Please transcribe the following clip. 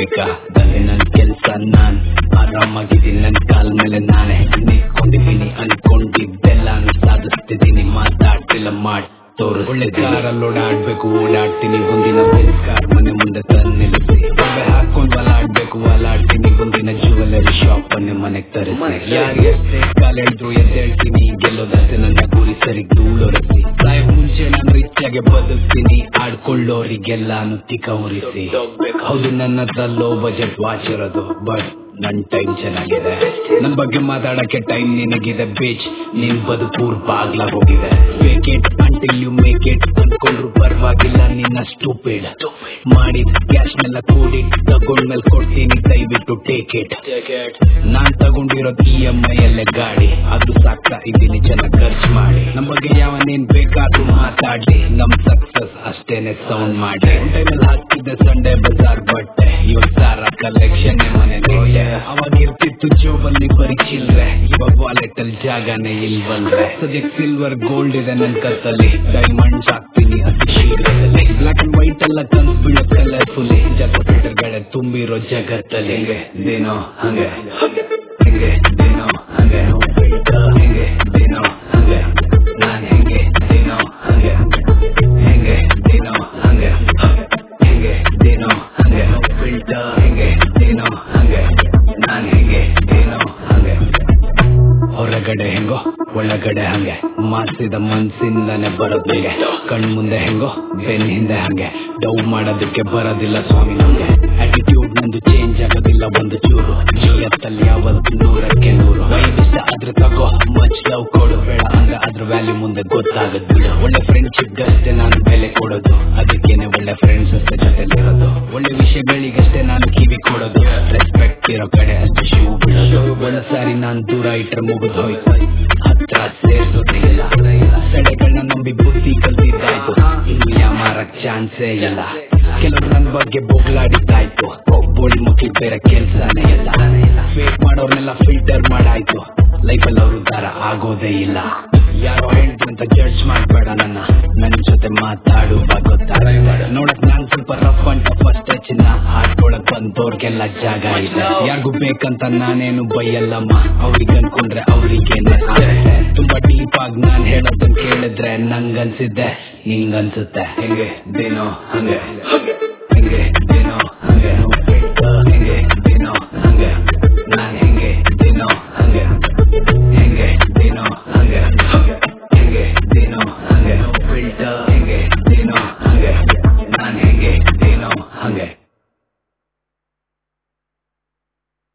ಬೇಕಾದಲ್ಲಿ ನನ್ ಕೆಲ್ಸ ನಾನ್ ಆರಾಮಾಗಿದ್ದೀನಿ ನನ್ ಕಾಲ್ ಮೇಲೆ ನಾನೇ ನಿಂತ್ಕೊಂಡಿದ್ದೀನಿ ಅನ್ಕೊಂಡಿದ್ದೆಲ್ಲ ಸಾಧಿಸ್ತಿದ್ದೀನಿ ಮಾತಾಡ್ತಿಲ್ಲ ಮಾಡ್ ತೋರು ಒಳ್ಳೆ ಕಾರಲ್ಲಿ ಓಡಾಡ್ಬೇಕು ಓಡಾಡ್ತೀನಿ ಒಂದಿನ ಬೆನ್ಸ್ ಕಾರ್ ಮನೆ ಮುಂದೆ ತಂದು ನಿಲ್ಲಿಸಿ ಬೊಬ್ಬೆ ಹಾಕೊಂಡ್ ಬಲಾಡ್ಬೇಕು ಬಲಾಡ್ತೀನಿ ಒಂದಿನ ಜ್ಯುವೆಲರಿ ಶಾಪ್ ಅನ್ನೆ ಮನೆಗ್ ತರಿಸಿ ಯಾರು ಎಷ್ಟೇ ಕಾಲೆಳ್ದ್ರು ಎದ್ದೇಳ್ತೀನಿ ಗೆಲ್ಲೋದಷ್ಟೇ ನನ್ನ ಗುರಿ ಸರಿ ಧೂಳೊರೆಸಿ ಸಾಯ ಮುಂಚೆ ನಾನು ರಿಚ್ಚಾಗೆ ಬದುಕ್ತೀನಿ ಆಡ್ಕೊಳ್ಳೋರಿಗೆಲ್ಲಾನು ತಿಕ್ಕ ಉರಿಸಿ ಹೌದು ನನ್ನ ಹತ್ರ ಲೋ ಬಜೆಟ್ ವಾಚ್ ಇರೋದು ಬಟ್ ನನ್ ಟೈಮ್ ಚೆನ್ನಾಗಿದೆ ನನ್ ಬಗ್ಗೆ ಮಾತಾಡಕ್ಕೆ ಟೈಮ್ ನಿನಗಿದೆ ಬೀಚ್ ನಿನ್ ಬದುಕೂರ್ ಬಾಗ್ಲ ಹೋಗಿದೆ ವೇಕೆಟ್ ಅಂಟಿಲ್ ಯು ಮೇಕ್ ಇಟ್ ಅನ್ಕೊಂಡ್ರು ಪರವಾಗಿಲ್ಲ ನಿನ್ನ ಸ್ಟೂಪಿಡ್ ಮಾಡಿ ಕ್ಯಾಶ್ನೆಲ್ಲ ಕೂಡಿ ತಗೊಂಡ್ಮೇಲೆ ಕೊಡ್ತೀನಿ ದಯವಿಟ್ಟು ಟೇಕ್ ಇಟ್ ನಾನ್ ತಗೊಂಡಿರೋದು ಇ ಎಂ ಐ ಅಲ್ಲೇ ಗಾಡಿ ಅದು ಸಾಕ್ತಾ ಇದ್ದೀನಿ ಚೆನ್ನಾಗ್ ಖರ್ಚು ಮಾಡಿ ನಮ್ ಬಗ್ಗೆ ಯಾವನೇನ್ ಬೇಕಾದ್ರೂ ಮಾತಾಡ್ಲಿ ನಮ್ ಸಕ್ಸಸ್ ಅಷ್ಟೇನೆ ಸೌಂಡ್ ಮಾಡಿ ಟೈಮಲ್ಲಿ ಹಾಕ್ತಿದ್ದೆ ಸಂಡೇ ಬಜಾರ್ ಬಟ್ಟೆ ಇವಾಗ ಸಾರ ಕಲೆಕ್ಷನ್ ಮನೆ ಅವಾಗ ಇರ್ತಿತ್ತು ಜೋಬಲ್ಲಿ ಬರೀ ಚಿಲ್ರೆ ಇವಾಗ ವಾಲೆಟ್ ಅಲ್ಲಿ ಜಾಗನೇ ಇಲ್ವಲ್ರೆ ಸದ್ಯಕ್ಕೆ ಸಿಲ್ವರ್ ಗೋಲ್ಡ್ ಇದೆ ನನ್ ಕತ್ತಲ್ಲಿ ಡೈಮಂಡ್ಸ್ ಹಾಕ್ತೀನಿ ಅತಿ ಶೀಘ್ರದಲ್ಲಿ ಬ್ಲಾಕ್ ಅಂಡ್ ವೈಟ್ ಎಲ್ಲ ಕನ್ಸ್ ಬೀಳೋ ಕಲರ್ಫುಲ್ ಜಗ ಫಿಲ್ಟರ್ಗಳೇ ತುಂಬಿರೋ ಜಗತ್ತಲ್ಲಿ ಹೆಂಗೆ ದಿನೋ ಹಂಗೆ ಹೆಂಗೆ ದಿನೋ ಹಂಗೆ ಹೆಂಗೆ ದಿನೋ ಹಂಗೆ ನಾನ್ ಹೆಂಗೆ ದಿನೋ ಹಂಗೆ ಹೆಂಗೆ ದಿನೋ ಹಂಗೆ ಹೆಂಗೆ ದಿನೋ ಹಂಗೆ ಫಿಲ್ಟರ್ ಹೆಂಗೆ ದಿನೋ ಹಂಗೆ ನಾನ್ ಹೆಂಗೆ ದಿನೋ ಹಂಗೆ ಹೊರಗಡೆ ಹೆಂಗೋ ಒಳಗಡೆ ಹಂಗೆ ಮಾಸಿದ ಮನ್ಸಿಂದನೆ ಬರೋದ್ರಿಗೆ ಕಣ್ ಮುಂದೆ ಹೆಂಗೋ ಬೆನ್ ಹಿಂದೆ ಹಂಗೆ ಡೌ ಮಾಡೋದಕ್ಕೆ ಬರೋದಿಲ್ಲ ಸ್ವಾಮಿ ನಮ್ಗೆ ಆಟಿಟ್ಯೂಡ್ ನಂದು ಚೇಂಜ್ ಆಗೋದಿಲ್ಲ ಒಂದು ಚೂರು ಜೀವತ್ತಲ್ಲಿ ಯಾವತ್ತು ನೂರಕ್ಕೆ ನೂರು ವೈಬ್ ಇಷ್ಟ ಆದ್ರೆ ತಗೋ ಮಚ್ ಲವ್ ಕೊಡು ಬೇಡ ಅಂದ್ರೆ ಅದ್ರ ವ್ಯಾಲ್ಯೂ ಮುಂದೆ ಗೊತ್ತಾಗುತ್ತೆ ಒಳ್ಳೆ ಫ್ರೆಂಡ್ಶಿಪ್ ಅಷ್ಟೇ ನಾನು ಬೆಲೆ ಕೊಡೋದು ಅದಕ್ಕೇನೆ ಒಳ್ಳೆ ಫ್ರೆಂಡ್ಸ್ ಅಷ್ಟೇ ಜೊತೆಲಿರೋದು ಒಳ್ಳೆ ವಿಷಯಗಳಿಗಷ್ಟೇ ನಾನು ಕಿವಿ ಕೊಡೋದು ರೆಸ್ಪೆಕ್ಟ್ ಇರೋ ಕಡೆ ಅಷ್ಟೇ ಶೂ ಬಿಡೋದು ಒಂದ್ಸಾರಿ ನಾನ್ ದೂರ ಇಟ್ರೆ ಮುಗಿದು ಹೋಯ್ತು ಹತ್ರ ಸೇರ್ಸೋದಿಲ್ಲ ಸೆಳೆಗಳನ್ನ ನಂಬಿ ಬುದ್ಧಿ ಕಲ್ತಿದ್ದಾಯ್ತು ಇನ್ನು ಯಾಮಾರಕ್ ಚಾನ್ಸೇ ಇಲ್ಲ ಕೆಲವ್ರು ನನ್ ಬಗ್ಗೆ ಬೊಗ್ಲಾಡಿದ್ದಾಯ್ತು ಒಬ್ಬೋಳಿ ಮಕ್ಳಿಗೆ ಬೇರೆ ಕೆಲ್ಸನೇ ಇಲ್ಲ ಫೇಕ್ ಮಾಡೋರ್ನೆಲ್ಲ ಫಿಲ್ಟರ್ ಮಾಡಾಯ್ತು ಲೈಫಲ್ಲಿ ಅವ್ರ ತರ ಆಗೋದೇ ಇಲ್ಲ ಯಾರೋ ಹೆಂಡ್ತಿ ಅಂತ ಜಡ್ಜ್ ಮಾಡ್ಬೇಡ ನನ್ನ ನನ್ ಜೊತೆ ಮಾತಾಡುವಾಗ ಗೊತ್ತಾಗ ನೋಡಕ್ ನಾನ್ ಸ್ವಲ್ಪ ರಫ್ ಅಂಡ್ ಟಫ್ ಅಷ್ಟೇ ಚಿನ್ನ ಹಾಡ್ಕೊಳಕ್ ಬಂದೋರ್ಗೆಲ್ಲ ಜಾಗ ಇದೆ ಯಾರಿಗೂ ಬೇಕಂತ ನಾನೇನು ಬೈಯಲ್ಲಮ್ಮ ಅವ್ರಿಗೆ ಅನ್ಕೊಂಡ್ರೆ ಅವ್ರಿಗೇನೆ ಆಗುತ್ತೆ ತುಂಬಾ ಡೀಪ್ ಆಗಿ ನಾನ್ ಹೇಳೋದನ್ನ ಕೇಳಿದ್ರೆ ನಂಗನ್ಸಿದ್ದೆ ನಿಂಗನ್ಸುತ್ತೆ ಹೆಂಗೆ ದೇನೋ ಹಂಗೆ